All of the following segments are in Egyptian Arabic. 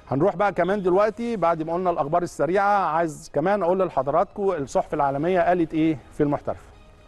هنروح بقى كمان دلوقتي بعد ما قلنا الاخبار السريعه عايز كمان اقول لحضراتكم الصحف العالميه قالت ايه في المحترف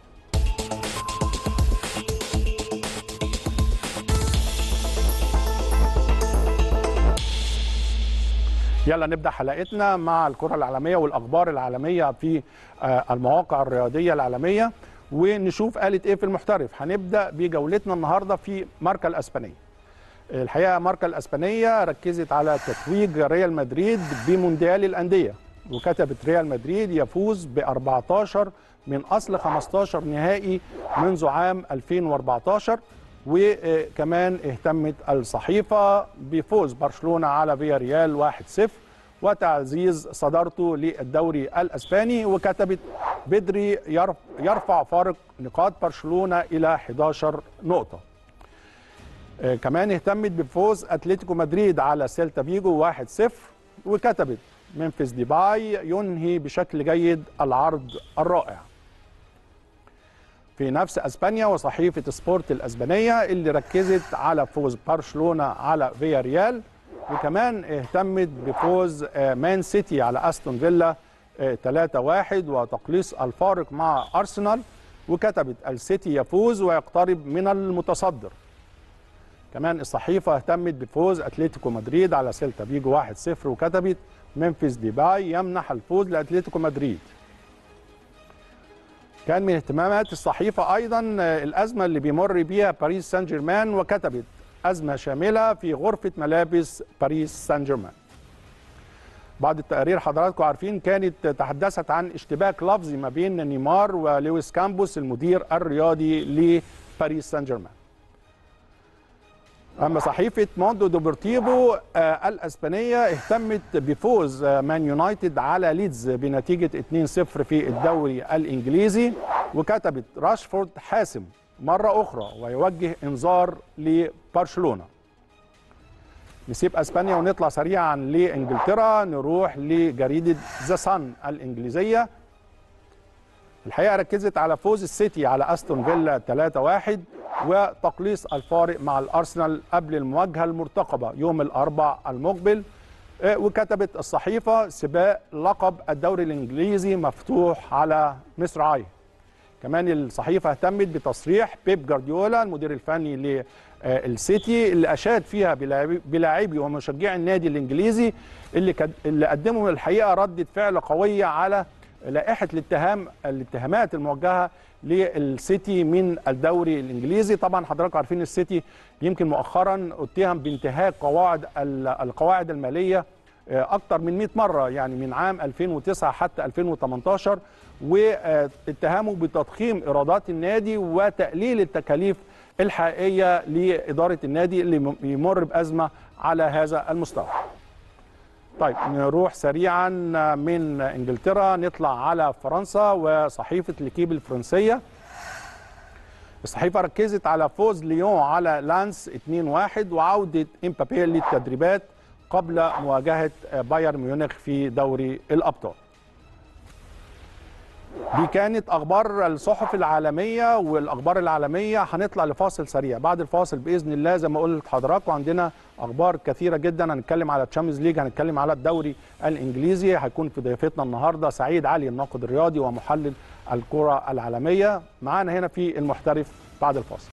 يلا نبدا حلقتنا مع الكره العالميه والاخبار العالميه في آه، المواقع الرياضيه العالميه ونشوف قالت ايه في المحترف هنبدا بجولتنا النهارده في ماركا الاسبانيه الحقيقه ماركا الاسبانيه ركزت على تتويج ريال مدريد بمونديال الانديه وكتبت ريال مدريد يفوز ب 14 من اصل 15 نهائي منذ عام 2014 وكمان اهتمت الصحيفه بفوز برشلونه على فيا ريال 1-0 وتعزيز صدارته للدوري الاسباني وكتبت بدري يرف- يرفع فارق نقاط برشلونه الى 11 نقطه آه، كمان اهتمت بفوز اتلتيكو مدريد على سيلتا فيجو 1-0 وكتبت منفس ديباي ينهي بشكل جيد العرض الرائع في نفس اسبانيا وصحيفه سبورت الاسبانيه اللي ركزت على فوز برشلونه على فيا ريال وكمان اهتمت بفوز آه، مان سيتي على استون فيلا آه، 3-1 وتقليص الفارق مع ارسنال وكتبت السيتي يفوز ويقترب من المتصدر كمان الصحيفة اهتمت بفوز أتلتيكو مدريد على سيلتا فيجو 1-0 وكتبت منفس ديباي يمنح الفوز لأتلتيكو مدريد كان من اهتمامات الصحيفة أيضا آه، الأزمة اللي بيمر بيها باريس سان جيرمان وكتبت أزمة شاملة في غرفة ملابس باريس سان جيرمان بعض التقارير حضراتكم عارفين كانت تحدثت عن اشتباك لفظي ما بين نيمار ولويس كامبوس المدير الرياضي لباريس سان جيرمان اما صحيفه موندو دوبرتيفو آه الاسبانيه اهتمت بفوز آه مان يونايتد على ليدز بنتيجه 2-0 في الدوري الانجليزي وكتبت راشفورد حاسم مره اخرى ويوجه انذار لبرشلونه نسيب اسبانيا ونطلع سريعا لانجلترا نروح لجريده ذا سان الانجليزيه الحقيقه ركزت على فوز السيتي على استون فيلا 3-1 وتقليص الفارق مع الارسنال قبل المواجهه المرتقبه يوم الاربع المقبل آه، وكتبت الصحيفه سباق لقب الدوري الانجليزي مفتوح على مصراعيه كمان الصحيفه اهتمت بتصريح بيب جارديولا المدير الفني للسيتي اللي اشاد فيها بلاعبي- بلاعبي ومشجعي النادي الانجليزي اللي كد- اللي قدموا الحقيقه رده فعل قويه على لائحه الاتهام الاتهامات الموجهه للسيتي من الدوري الانجليزي طبعا حضراتكم عارفين السيتي يمكن مؤخرا اتهم بانتهاك قواعد ال- القواعد الماليه اكتر من 100 مره يعني من عام 2009 حتى 2018 واتهموا بتضخيم ايرادات النادي وتقليل التكاليف الحقيقيه لاداره النادي اللي يمر بازمه على هذا المستوى. طيب نروح سريعا من انجلترا نطلع على فرنسا وصحيفه ليكيب الفرنسيه الصحيفه ركزت على فوز ليون على لانس 2-1 وعوده امبابي للتدريبات قبل مواجهه بايرن ميونخ في دوري الابطال دي كانت اخبار الصحف العالميه والاخبار العالميه هنطلع لفاصل سريع بعد الفاصل باذن الله زي ما قلت لحضراتكم عندنا اخبار كثيره جدا هنتكلم على الشامبيونز ليج هنتكلم على الدوري الانجليزي هيكون في ضيفتنا النهارده سعيد علي الناقد الرياضي ومحلل الكره العالميه معانا هنا في المحترف بعد الفاصل